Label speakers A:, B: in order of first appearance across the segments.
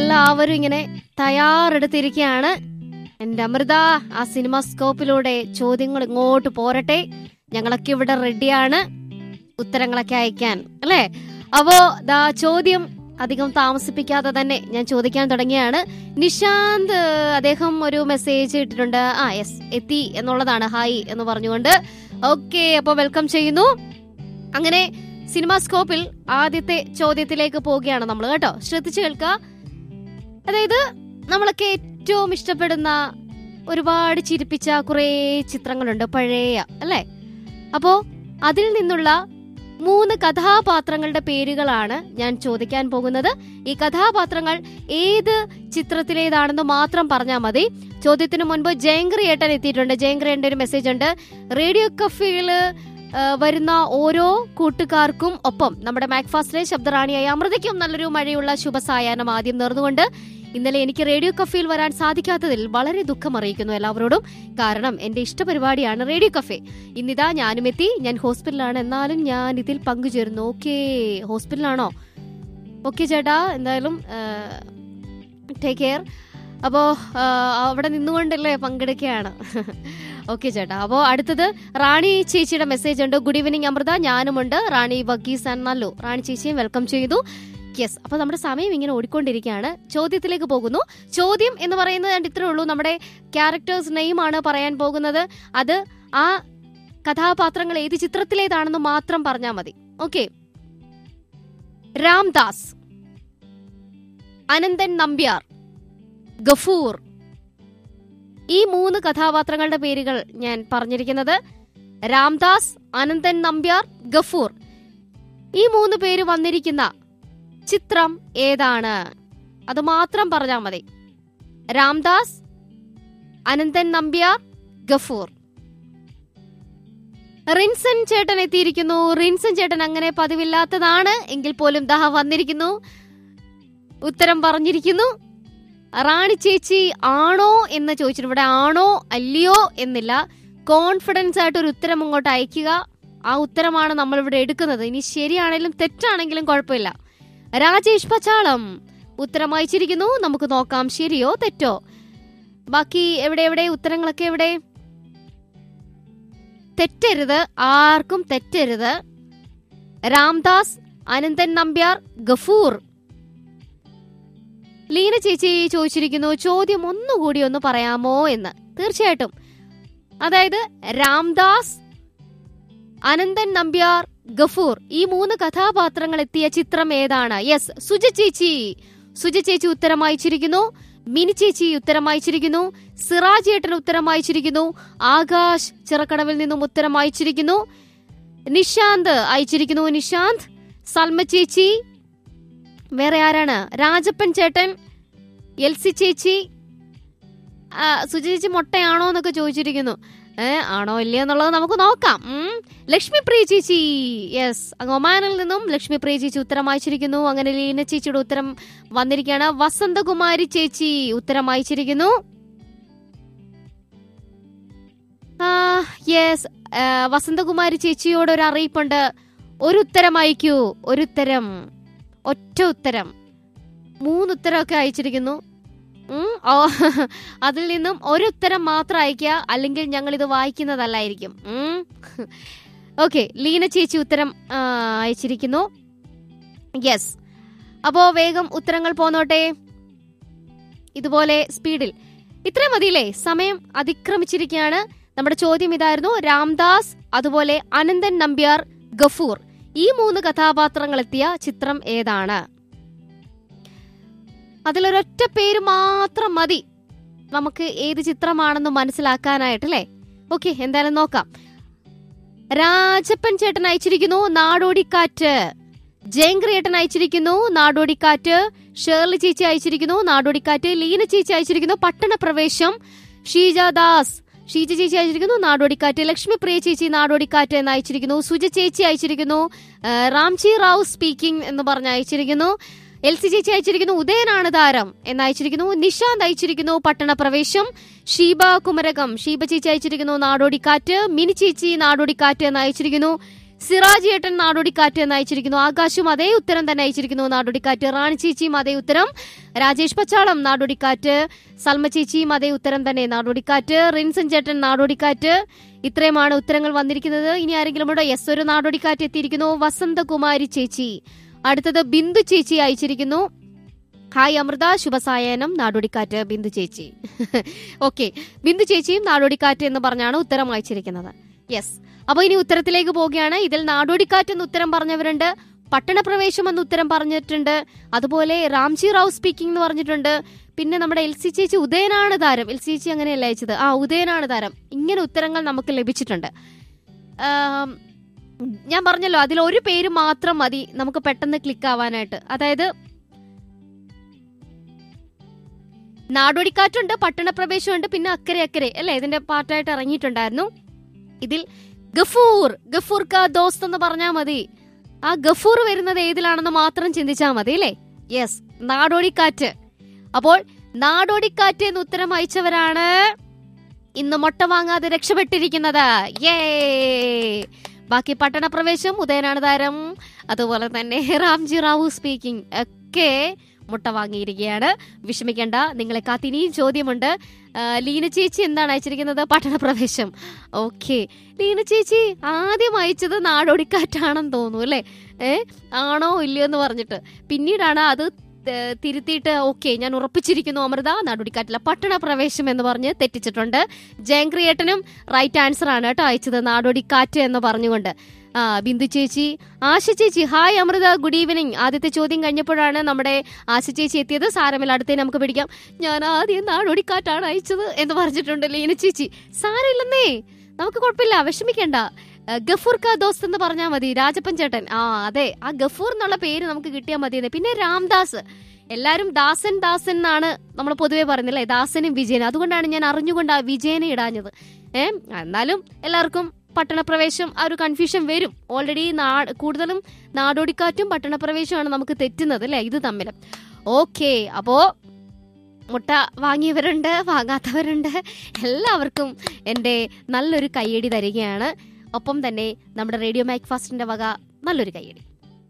A: എല്ലാവരും ഇങ്ങനെ തയ്യാറെടുത്തിരിക്കുകയാണ് എന്റെ അമൃത ആ സിനിമ സ്കോപ്പിലൂടെ ചോദ്യങ്ങൾ ഇങ്ങോട്ട് പോരട്ടെ ഞങ്ങളൊക്കെ ഇവിടെ റെഡിയാണ് ഉത്തരങ്ങളൊക്കെ അയക്കാൻ അല്ലേ അപ്പോ ദാ ചോദ്യം അധികം താമസിപ്പിക്കാതെ തന്നെ ഞാൻ ചോദിക്കാൻ തുടങ്ങിയാണ് നിശാന്ത് അദ്ദേഹം ഒരു മെസ്സേജ് ഇട്ടിട്ടുണ്ട് ആ യെസ് എത്തി എന്നുള്ളതാണ് ഹായ് എന്ന് പറഞ്ഞുകൊണ്ട് ഓക്കെ അപ്പൊ വെൽക്കം ചെയ്യുന്നു അങ്ങനെ സിനിമ സ്കോപ്പിൽ ആദ്യത്തെ ചോദ്യത്തിലേക്ക് പോവുകയാണ് നമ്മൾ കേട്ടോ ശ്രദ്ധിച്ചു കേൾക്കുക അതായത് നമ്മളൊക്കെ ഏറ്റവും ഇഷ്ടപ്പെടുന്ന ഒരുപാട് ചിരിപ്പിച്ച കുറേ ചിത്രങ്ങളുണ്ട് പഴയ അല്ലേ അപ്പോ അതിൽ നിന്നുള്ള മൂന്ന് കഥാപാത്രങ്ങളുടെ പേരുകളാണ് ഞാൻ ചോദിക്കാൻ പോകുന്നത് ഈ കഥാപാത്രങ്ങൾ ഏത് ചിത്രത്തിലേതാണെന്ന് മാത്രം പറഞ്ഞാൽ മതി ചോദ്യത്തിന് മുൻപ് ജയങ്കറി ഏട്ടൻ എത്തിയിട്ടുണ്ട് ജയങ്കറിയുടെ ഒരു മെസ്സേജ് ഉണ്ട് റേഡിയോ കഫേയില് ആ, വരുന്ന ഓരോ കൂട്ടുകാർക്കും ഒപ്പം നമ്മുടെ മാക്ഫാസ്റ്റിലെ ശബ്ദറാണിയായ അമൃതയ്ക്കും നല്ലൊരു മഴയുള്ള ശുഭസായാഹ്നം ആദ്യം നേർന്നുകൊണ്ട് ഇന്നലെ എനിക്ക് റേഡിയോ കഫേയിൽ വരാൻ സാധിക്കാത്തതിൽ വളരെ ദുഃഖം അറിയിക്കുന്നു എല്ലാവരോടും കാരണം എന്റെ ഇഷ്ടപരിപാടിയാണ് റേഡിയോ കഫേ ഇന്നിതാ ഞാനും എത്തി ഞാൻ ഹോസ്പിറ്റലിലാണ് എന്നാലും ഞാൻ ഇതിൽ പങ്കുചേരുന്നു ഓക്കെ ഹോസ്പിറ്റലാണോ ഓക്കെ ചേട്ടാ എന്തായാലും ടേക്ക് കെയർ അപ്പോ ആ, അവിടെ നിന്നുകൊണ്ടല്ലേ പങ്കെടുക്കുകയാണ് ഓക്കെ ചേട്ടാ അപ്പോ അടുത്തത് റാണി ചേച്ചിയുടെ മെസ്സേജ് ഉണ്ട് ഗുഡ് ഈവനിങ് അമൃത ഞാനുമുണ്ട് റാണി വഗീസ് ആൻഡ് നല്ലു റാണി ചേച്ചിയും വെൽക്കം ചെയ്തു യെസ് അപ്പൊ നമ്മുടെ സമയം ഇങ്ങനെ ഓടിക്കൊണ്ടിരിക്കുകയാണ് ചോദ്യത്തിലേക്ക് പോകുന്നു ചോദ്യം എന്ന് പറയുന്നത് ഞാൻ ഇത്രേ ഉള്ളൂ നമ്മുടെ ക്യാരക്ടേഴ്സ് നെയിം ആണ് പറയാൻ പോകുന്നത് അത് ആ കഥാപാത്രങ്ങൾ ഏത് ചിത്രത്തിലേതാണെന്ന് മാത്രം പറഞ്ഞാൽ മതി ഓക്കെ രാംദാസ് അനന്തൻ നമ്പ്യാർ ഗഫൂർ ഈ മൂന്ന് കഥാപാത്രങ്ങളുടെ പേരുകൾ ഞാൻ പറഞ്ഞിരിക്കുന്നത് രാംദാസ് അനന്തൻ നമ്പ്യാർ ഗഫൂർ ഈ മൂന്ന് പേര് വന്നിരിക്കുന്ന ചിത്രം ഏതാണ് അത് മാത്രം പറഞ്ഞാൽ മതി രാംദാസ് അനന്തൻ നമ്പ്യാർ ഗഫൂർ റിൻസൺ ചേട്ടൻ എത്തിയിരിക്കുന്നു റിൻസൺ ചേട്ടൻ അങ്ങനെ പതിവില്ലാത്തതാണ് എങ്കിൽ പോലും ദാ വന്നിരിക്കുന്നു ഉത്തരം പറഞ്ഞിരിക്കുന്നു റാണി ചേച്ചി ആണോ എന്ന് ചോദിച്ചിട്ടുണ്ട് ഇവിടെ ആണോ അല്ലയോ എന്നില്ല കോൺഫിഡൻസ് ആയിട്ട് ഒരു ഉത്തരം അങ്ങോട്ട് അയക്കുക ആ ഉത്തരമാണ് നമ്മൾ ഇവിടെ എടുക്കുന്നത് ഇനി ശരിയാണെങ്കിലും തെറ്റാണെങ്കിലും കുഴപ്പമില്ല രാജേഷ് പച്ചാളം ഉത്തരം അയച്ചിരിക്കുന്നു നമുക്ക് നോക്കാം ശരിയോ തെറ്റോ ബാക്കി എവിടെ എവിടെ ഉത്തരങ്ങളൊക്കെ എവിടെ തെറ്റരുത് ആർക്കും തെറ്റരുത് രാംദാസ് അനന്തൻ നമ്പ്യാർ ഗഫൂർ ലീന ചേച്ചി ചോദിച്ചിരിക്കുന്നു ചോദ്യം ഒന്നുകൂടി ഒന്ന് പറയാമോ എന്ന് തീർച്ചയായിട്ടും അതായത് രാംദാസ് അനന്തൻ നമ്പ്യാർ ഗഫൂർ ഈ മൂന്ന് കഥാപാത്രങ്ങൾ എത്തിയ ചിത്രം ഏതാണ് യെസ് സുജ ചേച്ചി സുജ ചേച്ചി ഉത്തരം അയച്ചിരിക്കുന്നു മിനി ചേച്ചി ഉത്തരം അയച്ചിരിക്കുന്നു സിറാജ് ഏട്ടൻ ഉത്തരം അയച്ചിരിക്കുന്നു ആകാശ് ചിറക്കടവിൽ നിന്നും ഉത്തരം അയച്ചിരിക്കുന്നു നിശാന്ത് അയച്ചിരിക്കുന്നു നിശാന്ത് സൽമ ചേച്ചി വേറെ ആരാണ് രാജപ്പൻ ചേട്ടൻ എൽസി ചേച്ചി ആ, സുജി ചേച്ചി മുട്ടയാണോ എന്നൊക്കെ ചോദിച്ചിരിക്കുന്നു ഏ ആണോ ഇല്ലയോ എന്നുള്ളത് നമുക്ക് നോക്കാം ഉം. ലക്ഷ്മി പ്രിയ ചേച്ചി യെസ് അങ്ങ് ഒമാനിൽ നിന്നും ലക്ഷ്മി പ്രിയ ചേച്ചി ഉത്തരം അയച്ചിരിക്കുന്നു അങ്ങനെ ലീന ചേച്ചിയുടെ ഉത്തരം വന്നിരിക്കുകയാണ് വസന്തകുമാരി ചേച്ചി ഉത്തരം അയച്ചിരിക്കുന്നു യെസ് വസന്തകുമാരി ചേച്ചിയോട് ഒരു അറിയിപ്പുണ്ട് ഒരു ഉത്തരം അയക്കൂ ഒരു ഉത്തരം ഒറ്റ ഉത്തരം മൂന്ന് ഉത്തരമൊക്കെ അയച്ചിരിക്കുന്നു ഉം, ഓ, അതിൽ നിന്നും ഒരു ഉത്തരം മാത്രം അയക്കുക അല്ലെങ്കിൽ ഞങ്ങൾ ഇത് വായിക്കുന്നതല്ലായിരിക്കും ഓക്കെ ലീന ചേച്ചി ഉത്തരം ആ, അയച്ചിരിക്കുന്നു യെസ് അപ്പോ വേഗം ഉത്തരങ്ങൾ പോന്നോട്ടെ ഇതുപോലെ സ്പീഡിൽ ഇത്രയും മതിയില്ലേ സമയം അതിക്രമിച്ചിരിക്കുകയാണ് നമ്മുടെ ചോദ്യം ഇതായിരുന്നു രാംദാസ് അതുപോലെ അനന്തൻ നമ്പ്യാർ ഗഫൂർ ഈ മൂന്ന് കഥാപാത്രങ്ങൾ എത്തിയ ചിത്രം ഏതാണ് അതിലൊരൊറ്റ പേര് മാത്രം മതി നമുക്ക് ഏത് ചിത്രമാണെന്ന് മനസ്സിലാക്കാനായിട്ട് അല്ലേ ഓക്കെ എന്തായാലും നോക്കാം രാജപ്പൻ ചേട്ടൻ അയച്ചിരിക്കുന്നു നാടോടിക്കാറ്റ് ജയങ്കറി ഏട്ടൻ അയച്ചിരിക്കുന്നു നാടോടിക്കാറ്റ് ഷേർലി ചേച്ചി അയച്ചിരിക്കുന്നു നാടോടിക്കാറ്റ് ലീന ചേച്ചി അയച്ചിരിക്കുന്നു പട്ടണപ്രവേശം ഷീജാദാസ് ഷീജ ചേച്ചി അയച്ചിരിക്കുന്നു നാടോടിക്കാറ്റ് ലക്ഷ്മി പ്രിയ ചേച്ചി നാടോടിക്കാറ്റ് എന്ന് അയച്ചിരിക്കുന്നു സുജ ചേച്ചി അയച്ചിരിക്കുന്നു ആ, റാംജി റാവു സ്പീക്കിംഗ് എന്ന് പറഞ്ഞ് അയച്ചിരിക്കുന്നു എൽ സി ചേച്ചി അയച്ചിരിക്കുന്നു ഉദയനാണ് താരം എന്ന് അയച്ചിരിക്കുന്നു നിഷാന്ത് അയച്ചിരിക്കുന്നു പട്ടണപ്രവേശം ഷീബ കുമരകം ഷീബ ചേച്ചി അയച്ചിരിക്കുന്നു നാടോടിക്കാറ്റ് മിനി ചേച്ചി നാടോടിക്കാറ്റ് എന്ന് അയച്ചിരിക്കുന്നു സിറാജ് ഏട്ടൻ നാടോടിക്കാറ്റ് എന്ന് അയച്ചിരിക്കുന്നു ആകാശും അതേ ഉത്തരം തന്നെ അയച്ചിരിക്കുന്നു നാടോടിക്കാറ്റ് റാണി ചേച്ചിയും അതേ ഉത്തരം രാജേഷ് പച്ചാളം നാടോടിക്കാറ്റ് സൽമ ചേച്ചിയും അതേ ഉത്തരം തന്നെ നാടോടിക്കാറ്റ് റിൻസൻ ചേട്ടൻ നാടോടിക്കാറ്റ് ഇത്രയുമാണ് ഉത്തരങ്ങൾ വന്നിരിക്കുന്നത് ഇനി ആരെങ്കിലും ഇവിടെ എസ് ഒരു നാടോടിക്കാറ്റ് എത്തിയിരിക്കുന്നു വസന്തകുമാരി ചേച്ചി അടുത്തത് ബിന്ദു ചേച്ചി അയച്ചിരിക്കുന്നു ഹായ് അമൃത ശുഭസായനം നാടോടിക്കാറ്റ് ബിന്ദു ചേച്ചി ഓക്കെ ബിന്ദു ചേച്ചിയും നാടോടിക്കാറ്റ് എന്ന് പറഞ്ഞാണ് ഉത്തരം അയച്ചിരിക്കുന്നത് യെസ് അപ്പൊ ഇനി ഉത്തരത്തിലേക്ക് പോവുകയാണ് ഇതിൽ നാടോടിക്കാറ്റ് എന്ന് ഉത്തരം പറഞ്ഞവരുണ്ട് പട്ടണപ്രവേശം എന്ന് ഉത്തരം പറഞ്ഞിട്ടുണ്ട് അതുപോലെ രാംജി റാവു സ്പീക്കിംഗ് എന്ന് പറഞ്ഞിട്ടുണ്ട് പിന്നെ നമ്മുടെ എൽ സി ചേച്ചി ഉദയനാണ് താരം എൽ സി ചേച്ചി അങ്ങനെയല്ല അയച്ചത് ആ ഉദയനാണ് താരം ഇങ്ങനെ ഉത്തരങ്ങൾ നമുക്ക് ലഭിച്ചിട്ടുണ്ട് ആം, ഞാൻ പറഞ്ഞല്ലോ അതിൽ ഒരു പേര് മാത്രം മതി നമുക്ക് പെട്ടെന്ന് ക്ലിക്ക് ആവാനായിട്ട് അതായത് നാടോടിക്കാറ്റുണ്ട് പട്ടണപ്രവേശമുണ്ട് പിന്നെ അക്കരെ അക്കരെ അല്ലേ ഇതിന്റെ പാർട്ടായിട്ട് ഇറങ്ങിയിട്ടുണ്ടായിരുന്നു ഇതിൽ ഗഫൂർ ഗഫൂർ കാ ദോസ്ത് എന്ന് പറഞ്ഞാൽ മതി ആ ഗഫൂർ വരുന്നത് ഏതിലാണെന്ന് മാത്രം ചിന്തിച്ചാൽ മതി അല്ലേ യെസ് നാടോടിക്കാറ്റ് അപ്പോൾ നാടോടിക്കാറ്റ് എന്ന് ഉത്തരം അയച്ചവരാണ് ഇന്ന് മുട്ട വാങ്ങാതെ രക്ഷപ്പെട്ടിരിക്കുന്നത് യേ ബാക്കി പട്ടണപ്രവേശം ഉദയനാണ് താരം അതുപോലെ തന്നെ റാംജി റാവു സ്പീക്കിംഗ് ഒക്കെ മുട്ട വാങ്ങിയിരിക്കുകയാണ് വിഷമിക്കേണ്ട നിങ്ങളെ കാത്തിനിയും ചോദ്യമുണ്ട് ആ, ലീന ചേച്ചി എന്താണ് അയച്ചിരിക്കുന്നത് പട്ടണപ്രവേശം ഓക്കെ ലീന ചേച്ചി ആദ്യം അയച്ചത് നാടോടിക്കാറ്റാണെന്ന് തോന്നുന്നു അല്ലേ ഏ ആണോ ഇല്ലയോ എന്ന് പറഞ്ഞിട്ട് പിന്നീടാണ് അത് ത- തിരുത്തിയിട്ട് ഓക്കെ ഞാൻ ഉറപ്പിച്ചിരിക്കുന്നു അമൃത നാടോടിക്കാറ്റിലെ പട്ടണപ്രവേശം എന്ന് പറഞ്ഞ് തെറ്റിച്ചിട്ടുണ്ട് ജയങ്ക്രിയേട്ടനും റൈറ്റ് ആൻസർ ആണ് കേട്ടോ അയച്ചത് നാടോടിക്കാറ്റ് എന്ന് പറഞ്ഞുകൊണ്ട് ആ ബിന്ദു ചേച്ചി ആശ ചേച്ചി ഹായ് അമൃത ഗുഡ് ഈവനിങ് ആദ്യത്തെ ചോദ്യം കഴിഞ്ഞപ്പോഴാണ് നമ്മുടെ ആശ ചേച്ചി എത്തിയത് സാരമില്ല അടുത്തേ നമുക്ക് പിടിക്കാം ഞാൻ ആദ്യം നാടോടിക്കാറ്റാണ് അയച്ചത് എന്ന് പറഞ്ഞിട്ടുണ്ട് ലീന ചേച്ചി സാരമില്ലെന്നേ നമുക്ക് കുഴപ്പമില്ല വിഷമിക്കണ്ട ആ, ഗഫൂർ കാ ദോസ്ത് എന്ന് പറഞ്ഞാൽ മതി രാജപ്പൻ ചേട്ടൻ ആ അതെ ആ ഗഫൂർ എന്നുള്ള പേര് നമുക്ക് കിട്ടിയാൽ മതി പിന്നെ രാംദാസ് എല്ലാരും ദാസൻ ദാസൻ എന്നാണ് നമ്മൾ പൊതുവെ പറയുന്നില്ലേ ദാസനും വിജയനും അതുകൊണ്ടാണ് ഞാൻ അറിഞ്ഞുകൊണ്ട് ആ വിജയനെ ഇടാഞ്ഞത് ഏ എന്നാലും എല്ലാവർക്കും പട്ടണപ്രവേശം ആ ഒരു കൺഫ്യൂഷൻ വരും ഓൾറെഡി നാട് കൂടുതലും നാടോടിക്കാറ്റും പട്ടണപ്രവേശമാണ് നമുക്ക് തെറ്റുന്നത് അല്ലേ ഇത് തമ്മിൽ ഓക്കെ അപ്പോ മുട്ട വാങ്ങിയവരുണ്ട് വാങ്ങാത്തവരുണ്ട് എല്ലാവർക്കും എൻ്റെ നല്ലൊരു കയ്യടി തരികയാണ് ഒപ്പം തന്നെ നമ്മുടെ റേഡിയോ മാക് ഫാസ്റ്റിന്റെ വക നല്ലൊരു കയ്യടി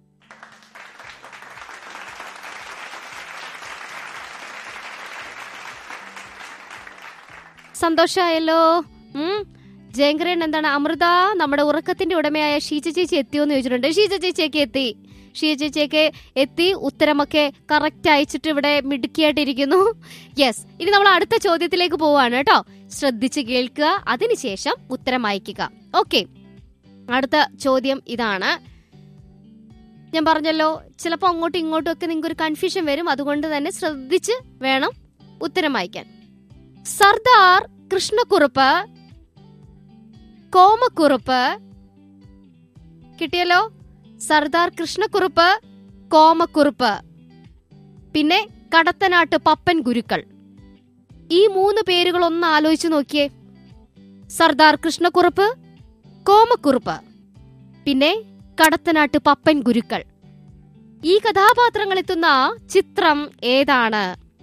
A: സന്തോഷമായല്ലോ ഉം ജയങ്കരൻ എന്താണ് അമൃത നമ്മുടെ ഉറക്കത്തിന്റെ ഉടമയായ ഷീജ ചേച്ചി എത്തിയോന്ന് ചോദിച്ചിട്ടുണ്ട് ഷീജ ചേച്ചിയൊക്കെ എത്തി ഷീജ ചേച്ചിയൊക്കെ എത്തി ഉത്തരമൊക്കെ കറക്റ്റ് അയച്ചിട്ട് ഇവിടെ മിടുക്കിയായിട്ടിരിക്കുന്നു യെസ് ഇനി നമ്മൾ അടുത്ത ചോദ്യത്തിലേക്ക് പോവാണ് കേട്ടോ ശ്രദ്ധിച്ച് കേൾക്കുക അതിനുശേഷം ഉത്തരം അയക്കുക ഓക്കെ അടുത്ത ചോദ്യം ഇതാണ് ഞാൻ പറഞ്ഞല്ലോ ചിലപ്പോൾ അങ്ങോട്ടും ഇങ്ങോട്ടും ഒക്കെ നിങ്ങൾക്ക് ഒരു കൺഫ്യൂഷൻ വരും അതുകൊണ്ട് തന്നെ ശ്രദ്ധിച്ച് വേണം ഉത്തരം അയക്കാൻ സർദാർ കൃഷ്ണക്കുറുപ്പ് കോമക്കുറുപ്പ് കിട്ടിയല്ലോ സർദാർ കൃഷ്ണക്കുറുപ്പ് കോമക്കുറുപ്പ് പിന്നെ കടത്തനാട്ട് പപ്പൻ ഗുരുക്കൾ ഈ മൂന്ന് പേരുകൾ ഒന്ന് ആലോചിച്ച് നോക്കിയേ സർദാർ കൃഷ്ണക്കുറുപ്പ് കോമക്കുറുപ്പ് പിന്നെ കടത്തനാട്ട് പപ്പൻ ഗുരുക്കൾ ഈ കഥാപാത്രങ്ങൾ എത്തുന്ന ചിത്രം ഏതാണ്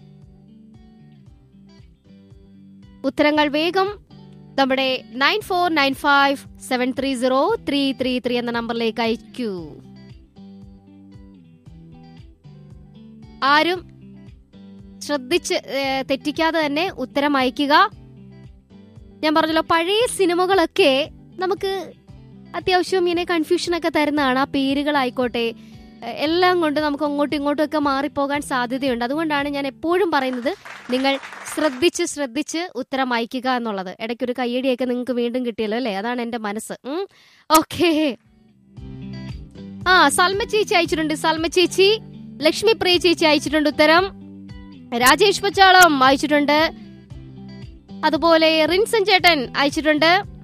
A: ഉത്തരങ്ങൾ വേഗം നമ്മുടെ nine four nine five seven three zero three three three എന്ന നമ്പറിലേക്ക് അയക്കൂ ആരും ശ്രദ്ധിച്ച് ഏ, തെറ്റിക്കാതെ തന്നെ ഉത്തരം അയക്കുക ഞാൻ പറഞ്ഞല്ലോ പഴയ സിനിമകളൊക്കെ നമുക്ക് അത്യാവശ്യം ഇങ്ങനെ കൺഫ്യൂഷനൊക്കെ തരുന്നതാണ് ആ പേരുകളായിക്കോട്ടെ എ, എല്ലാം കൊണ്ട് നമുക്ക് അങ്ങോട്ടും ഇങ്ങോട്ടും ഒക്കെ മാറിപ്പോകാൻ സാധ്യതയുണ്ട് അതുകൊണ്ടാണ് ഞാൻ എപ്പോഴും പറയുന്നത് നിങ്ങൾ ശ്രദ്ധിച്ച് ശ്രദ്ധിച്ച് ഉത്തരം അയക്കുക എന്നുള്ളത് ഇടയ്ക്കൊരു കയ്യടിയൊക്കെ നിങ്ങൾക്ക് വീണ്ടും കിട്ടിയല്ലോ അല്ലേ അതാണ് എൻ്റെ മനസ്സ് ഓക്കേ ആ സൽമ ചേച്ചി അയച്ചിട്ടുണ്ട് സൽമ ചേച്ചി ലക്ഷ്മി പ്രിയ ചേച്ചി അയച്ചിട്ടുണ്ട് ഉത്തരം രാജേഷ് പച്ചാളം അയച്ചിട്ടുണ്ട് അതുപോലെ റിൻസൻ ചേട്ടൻ അയച്ചിട്ടുണ്ട്